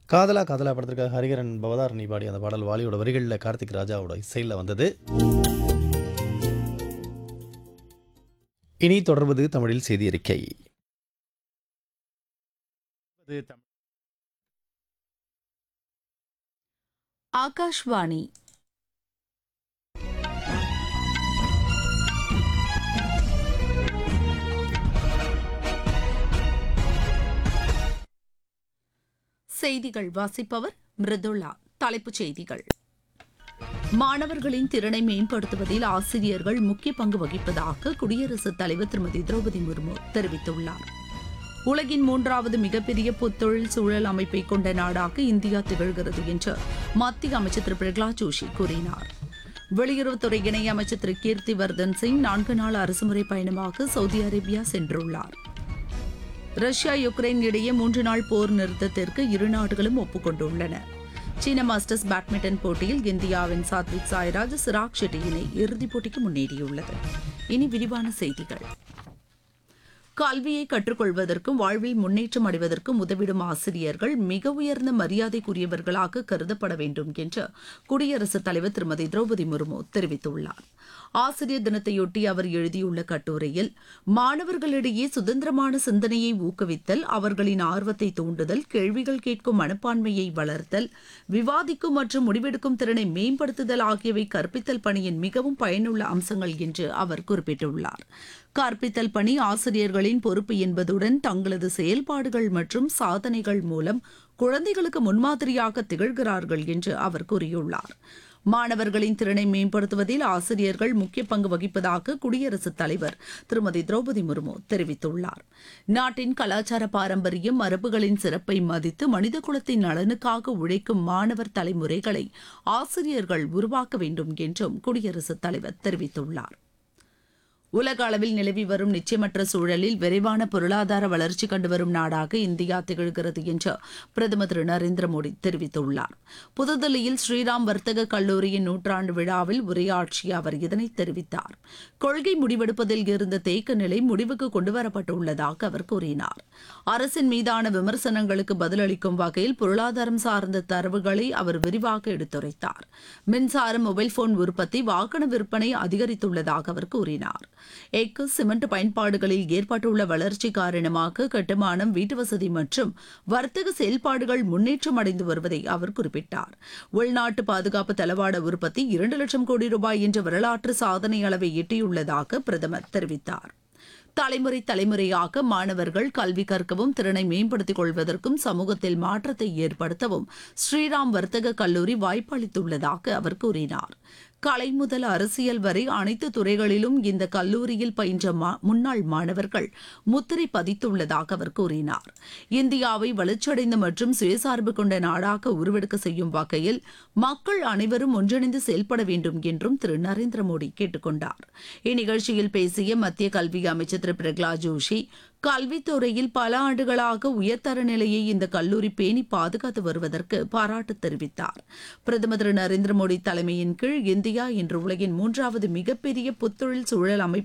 காதலா காதலா படத்திற்காக ஹரிகரன் பவதாரணி பாடி அந்த பாடல் வாலியோட வரிகளில் கார்த்திக் ராஜாவோட இசையில் வந்தது இனி தொடர்வது தமிழில் செய்தி அறிக்கை ஆகாஷ்வாணி செய்திகள் வாசிப்பவர் மிருதுளா தலைப்புச் செய்திகள் மாணவர்களின் திறனை மேம்படுத்துவதில் ஆசிரியர்கள் முக்கிய பங்கு வகிப்பதாக குடியரசுத் தலைவர் திருமதி திரௌபதி முர்மு தெரிவித்துள்ளார் உலகின் மூன்றாவது மிகப்பெரிய புத்தொழில் சூழல் அமைப்பை கொண்ட நாடாக இந்தியா திகழ்கிறது என்று மத்திய அமைச்சர் திரு பிரகலாத் ஜோஷி கூறினார் வெளியுறவுத்துறை இணையமைச்சர் திரு கீர்த்திவர்தன் சிங் நான்கு நாள் அரசுமுறை பயணமாக சவுதி அரேபியா சென்றுள்ளார் ரஷ்யா யுக்ரைன் இடையே மூன்று நாள் போர் நிறுத்தத்திற்கு இரு நாடுகளும் ஒப்புக்கொண்டுள்ளன சீன மாஸ்டர்ஸ் பேட்மிண்டன் போட்டியில் இந்தியாவின் சாத்விக் சாய்ராஜ் சிராக் ஷெட்டி இணை இறுதிப் போட்டிக்கு முன்னேறியுள்ளது இனி விரிவான செய்திகள் கல்வியை கற்றுக்கொள்வதற்கும் வாழ்வில் முன்னேற்றம் அடைவதற்கும் உதவிடும் ஆசிரியர்கள் மிக உயர்ந்த மரியாதைக்குரியவர்களாக கருதப்பட வேண்டும் என்று குடியரசுத் தலைவர் திருமதி திரௌபதி முர்மு தெரிவித்துள்ளார் ஆசிரியர் தினத்தையொட்டி அவர் எழுதியுள்ள கட்டுரையில் மாணவர்களிடையே சுதந்திரமான சிந்தனையை ஊக்குவித்தல் அவர்களின் ஆர்வத்தை தூண்டுதல் கேள்விகள் கேட்கும் மனப்பான்மையை வளர்த்தல் விவாதிக்கும் மற்றும் முடிவெடுக்கும் திறனை மேம்படுத்துதல் ஆகியவை கற்பித்தல் பணியின் மிகவும் பயனுள்ள அம்சங்கள் என்று அவர் குறிப்பிட்டுள்ளார் கற்பித்தல் பணி ஆசிரியர்களின் பொறுப்பு என்பதுடன் தங்களது செயல்பாடுகள் மற்றும் சாதனைகள் மூலம் குழந்தைகளுக்கு முன்மாதிரியாக திகழ்கிறார்கள் என்று அவர் கூறியுள்ளார் மாணவர்களின் திறனை மேம்படுத்துவதில் ஆசிரியர்கள் முக்கிய பங்கு வகிப்பதாக குடியரசுத் தலைவர் திருமதி திரௌபதி முர்மு தெரிவித்துள்ளார் நாட்டின் கலாச்சார பாரம்பரியம் மரபுகளின் சிறப்பை மதித்து மனித குலத்தின் நலனுக்காக உழைக்கும் மாணவர் தலைமுறைகளை ஆசிரியர்கள் உருவாக்க வேண்டும் என்றும் குடியரசுத் தலைவர் தெரிவித்துள்ளார் உலக அளவில் நிலவி வரும் நிச்சயமற்ற சூழலில் விரைவான பொருளாதார வளர்ச்சி கண்டு வரும் நாடாக இந்தியா திகழ்கிறது என்று பிரதமர் திரு நரேந்திர மோடி தெரிவித்துள்ளார் புதுதில்லியில் ஸ்ரீராம் வர்த்தக கல்லூரியின் நூற்றாண்டு விழாவில் உரையாற்றிய அவர் இதனை தெரிவித்தார் கொள்கை முடிவெடுப்பதில் இருந்த தேக்க நிலை முடிவுக்கு கொண்டுவரப்பட்டுள்ளதாக அவர் கூறினார் அரசின் மீதான விமர்சனங்களுக்கு பதிலளிக்கும் வகையில் பொருளாதாரம் சார்ந்த தரவுகளை அவர் விரிவாக எடுத்துரைத்தார் மின்சாரம் மொபைல் போன் உற்பத்தி வாகன விற்பனை அதிகரித்துள்ளதாக அவர் கூறினார் எஃகு சிமெண்ட் பயன்பாடுகளில் ஏற்பட்டுள்ள வளர்ச்சி காரணமாக கட்டுமானம் வீட்டுவசதி மற்றும் வர்த்தக செயல்பாடுகள் முன்னேற்றம் அடைந்து வருவதை அவர் குறிப்பிட்டார் உள்நாட்டு பாதுகாப்பு தளவாட உற்பத்தி இரண்டு லட்சம் கோடி ரூபாய் என்ற வரலாற்று சாதனை அளவை எட்டியுள்ளதாக பிரதமர் தெரிவித்தார் தலைமுறை தலைமுறையாக மாணவர்கள் கல்வி கற்கவும் திறனை மேம்படுத்திக் கொள்வதற்கும் சமூகத்தில் மாற்றத்தை ஏற்படுத்தவும் ஸ்ரீராம் வர்த்தக கல்லூரி வாய்ப்பு அளித்துள்ளதாக அவர் கூறினார் கலை முதல் அரசியல் வரை அனைத்து துறைகளிலும் இந்த கல்லூரியில் பயின்ற மா- முன்னாள் மாணவர்கள் முத்திரை பதித்துள்ளதாக அவர் கூறினார் இந்தியாவை வளர்ச்சியடைந்த மற்றும் சுயசார்பு கொண்ட நாடாக உருவெடுக்க செய்யும் வகையில் மக்கள் அனைவரும் ஒன்றிணைந்து செயல்பட வேண்டும் என்றும் திரு நரேந்திர மோடி கேட்டுக்கொண்டார் இந்நிகழ்ச்சியில் பேசிய மத்திய கல்வி அமைச்சர் திரு பிரகலாத் ஜோஷி கல்வித்துறையில் பல ஆண்டுகளாக உயர்தர நிலையை இந்த கல்லூரி பேணி பாதுகாத்து வருவதற்கு பாராட்டு தெரிவித்தார் பிரதமர் திரு நரேந்திர மோடி தலைமையின் கீழ் இந்தியா இன்று உலகின் மூன்றாவது மிகப்பெரிய புத்தொழில் சூழல் அமைப்பு